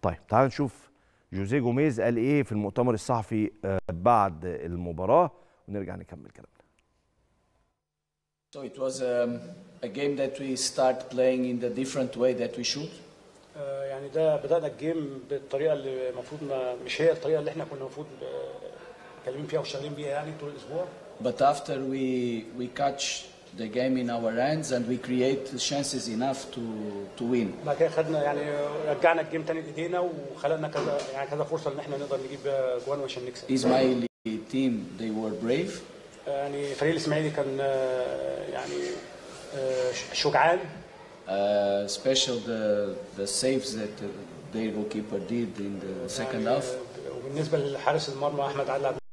طيب تعال نشوف جوزيه جوميز قال ايه في المؤتمر الصحفي آه، بعد المباراه ونرجع نكمل كلامنا So it was um, a game that we start playing in the different way that we should. آه، يعني ده بدأنا الجيم بالطريقة اللي المفروض ما مش هي الطريقة اللي احنا كنا المفروض آه، متكلمين فيها وشغالين بيها يعني طول الأسبوع But after we we catch the game in our hands and we create chances enough to to win. بعد كده خدنا يعني رجعنا الجيم تاني لإيدينا وخلقنا كذا يعني كذا فرصة إن احنا نقدر نجيب آه، جوان عشان نكسب Ismaili team they were brave. آه، يعني فريق الإسماعيلي كان آه، يعني آه، ش- شجعان Uh, special the the saves that uh, their goalkeeper did in the second يعني، half. آه، وبالنسبة لحارس المرمى أحمد علي عبد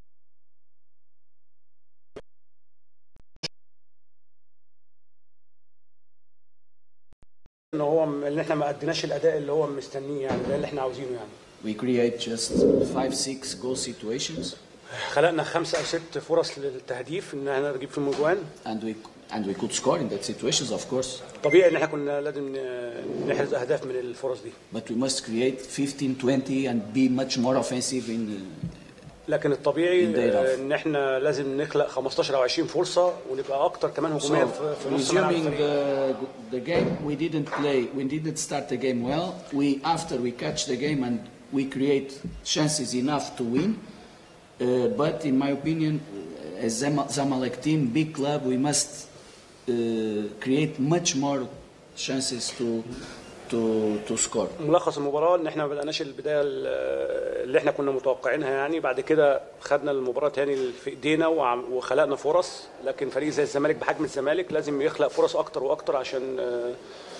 ان هو م- ان احنا ما اديناش الاداء اللي هو مستنيه يعني ده اللي احنا عاوزينه يعني We create just five six goal situations خلقنا خمسة او ست فرص للتهديف ان احنا نجيب فيهم اجوان and we and we could score in that situations of course. طبيعي ان احنا كنا لازم ن- نحرز اهداف من الفرص دي But we must create 15, 20 and be much more offensive in uh, لكن الطبيعي In their آه، half. ان احنا لازم نخلق 15 او 20 فرصه ونبقى اكتر كمان هجوميه So, في في نص ملعب resuming الفريق. the, the game, we didn't play, we didn't start the game well. We after we catch the game and we create chances enough to win. Uh, but in my opinion, uh, as Zama- Zamalek team, big club, we must uh, create much more chances to to to score. ملخص المباراه ان احنا ما بدأناش البدايه ال- اللي احنا كنا متوقعينها يعني بعد كده خدنا المباراه تاني في ايدينا وعم- وخلقنا فرص لكن فريق زي الزمالك بحجم الزمالك لازم يخلق فرص اكتر واكتر عشان آه،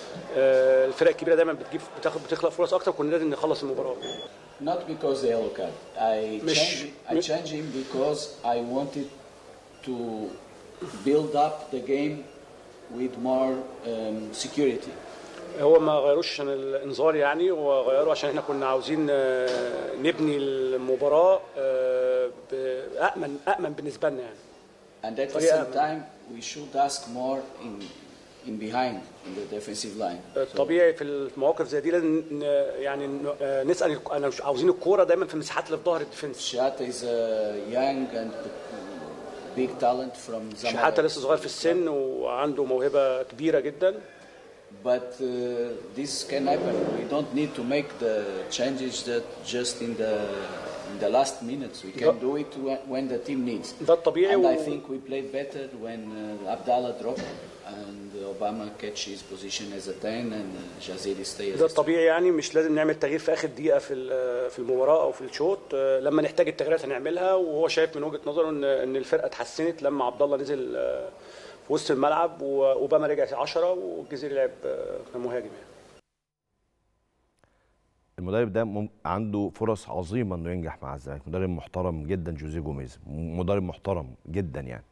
آه، الفرق الكبيره دايما بتجيب بتاخد بتخلق فرص اكتر كنا لازم نخلص المباراه Not because the yellow card. I مش- changed, I مش- changed him because I wanted to build up the game with more um, security. هو ما غيروش عشان الانذار يعني هو غيروا عشان احنا كنا عاوزين آه، نبني المباراه آه، بامن امن بالنسبه لنا يعني And at the طريقة same time, we should ask more in, in behind, in the defensive line. So الطبيعي في المواقف زي دي لازم ن- يعني ن- آه، نسال الك- انا مش عاوزين الكوره دايما في المساحات اللي في ظهر الديفنس Shata is a young and big talent from شحاته Zamalek. لسه صغير في السن وعنده موهبه كبيره جدا But uh, this can happen. We don't need to make the changes that just in the in the last minutes. We can do it when, when the team needs. ده الطبيعي And و... I think we played better when uh, Abdallah dropped and Obama catch his position as a 10 and uh, Jaziri stay as ده a الطبيعي يعني مش لازم نعمل تغيير في اخر دقيقه في ال- في المباراه او في الشوط آه، لما نحتاج التغييرات هنعملها وهو شايف من وجهه نظره ان ان الفرقه اتحسنت لما عبد الله نزل آه، في وسط الملعب واوباما رجع 10 والجزيري لعب آه، كمهاجم يعني المدرب ده مم- عنده فرص عظيمه انه ينجح مع الزمالك مدرب محترم جدا جوزيه جوميز مدرب محترم جدا يعني